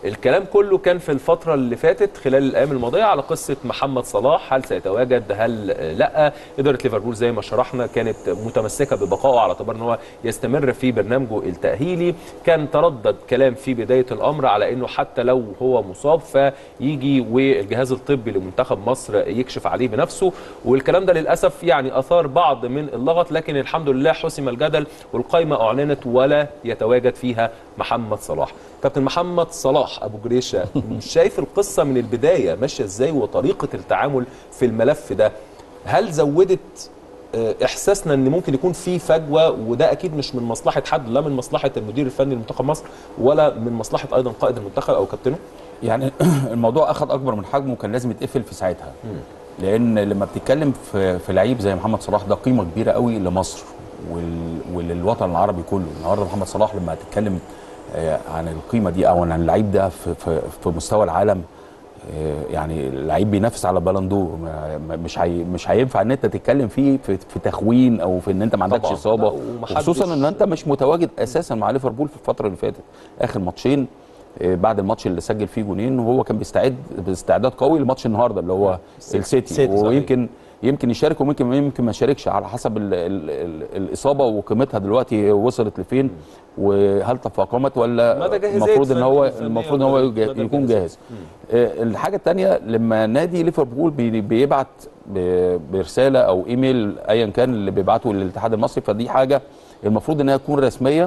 الكلام كله كان في الفتره اللي فاتت خلال الايام الماضيه على قصه محمد صلاح هل سيتواجد هل لا اداره ليفربول زي ما شرحنا كانت متمسكه ببقائه على اعتبار ان هو يستمر في برنامجه التاهيلي كان تردد كلام في بدايه الامر على انه حتى لو هو مصاب فيجي والجهاز الطبي لمنتخب مصر يكشف عليه بنفسه والكلام ده للاسف يعني اثار بعض من اللغط لكن الحمد لله حسم الجدل والقائمه اعلنت ولا يتواجد فيها محمد صلاح كابتن محمد صلاح ابو جريشه مش شايف القصه من البدايه ماشيه ازاي وطريقه التعامل في الملف ده هل زودت آه، احساسنا ان ممكن يكون في فجوه وده اكيد مش من مصلحه حد لا من مصلحه المدير الفني لمنتخب مصر ولا من مصلحه ايضا قائد المنتخب او كابتنه يعني الموضوع اخذ اكبر من حجمه وكان لازم يتقفل في ساعتها لان لما بتتكلم في في لعيب زي محمد صلاح ده قيمه كبيره قوي لمصر وال وللوطن العربي كله النهارده محمد صلاح لما هتتكلم آه، عن القيمه دي او عن اللعيب ده في, في, في مستوى العالم آه، يعني لعيب بينافس على بالندور مش هي مش هينفع ان انت تتكلم فيه في, في تخوين او في ان انت ما عندكش طبعاً. اصابه لا، ومحدش- خصوصا ان انت مش متواجد اساسا مع ليفربول في الفتره اللي فاتت اخر ماتشين آه، بعد الماتش اللي سجل فيه جونين وهو كان بيستعد باستعداد قوي لماتش النهارده اللي هو السيتي السيتي، صحيح. ويمكن يمكن يشارك وممكن يمكن ما يشاركش على حسب ال ال ال الاصابه وقيمتها دلوقتي وصلت لفين وهل تفاقمت ولا مدى جاهزية المفروض ان هو فنية المفروض ان هو مدى يجا- يكون جاهزية. جاهز آه، الحاجه الثانيه لما نادي ليفربول بي- بيبعت ب- برساله او ايميل ايا كان اللي بيبعته للاتحاد المصري فدي حاجه المفروض انها تكون رسميه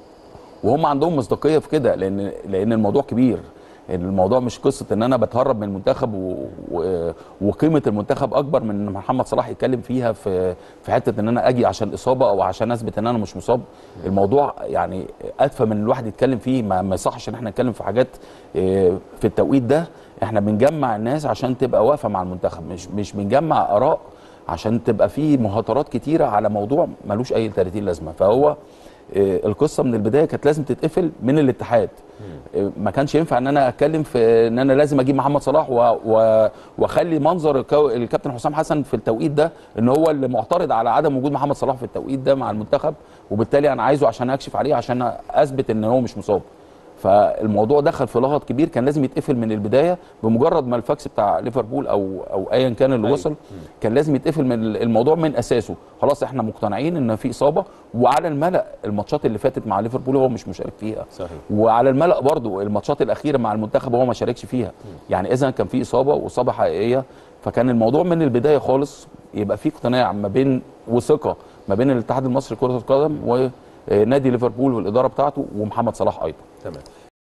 وهم عندهم مصداقيه في كده لان لان الموضوع كبير الموضوع مش قصه ان انا بتهرب من المنتخب و... و... وقيمه المنتخب اكبر من ان محمد صلاح يتكلم فيها في في حته ان انا اجي عشان اصابه او عشان اثبت ان انا مش مصاب الموضوع يعني ادفى من الواحد يتكلم فيه ما, ما يصحش ان احنا نتكلم في حاجات آه، في التوقيت ده احنا بنجمع الناس عشان تبقى واقفه مع المنتخب مش مش بنجمع اراء عشان تبقى في مهاترات كتيره على موضوع ملوش اي 30 لازمه فهو آه، القصه من البدايه كانت لازم تتقفل من الاتحاد آه، ما كانش ينفع ان انا اتكلم في ان انا لازم اجيب محمد صلاح و- و- واخلي منظر الكو- الكابتن حسام حسن في التوقيت ده ان هو اللي معترض على عدم وجود محمد صلاح في التوقيت ده مع المنتخب وبالتالي انا عايزه عشان اكشف عليه عشان اثبت ان هو مش مصاب فالموضوع دخل في لغط كبير كان لازم يتقفل من البدايه بمجرد ما الفاكس بتاع ليفربول او او ايا كان اللي أيوة. وصل كان لازم يتقفل من الموضوع من اساسه خلاص احنا مقتنعين ان في اصابه وعلى الملأ الماتشات اللي فاتت مع ليفربول هو مش مشارك فيها صحيح. وعلى الملأ برضو الماتشات الاخيره مع المنتخب هو ما شاركش فيها يعني اذا كان في اصابه واصابه حقيقيه فكان الموضوع من البدايه خالص يبقى في اقتناع ما بين وثقه ما بين الاتحاد المصري لكره القدم ونادي ليفربول والاداره بتاعته ومحمد صلاح ايضا تمام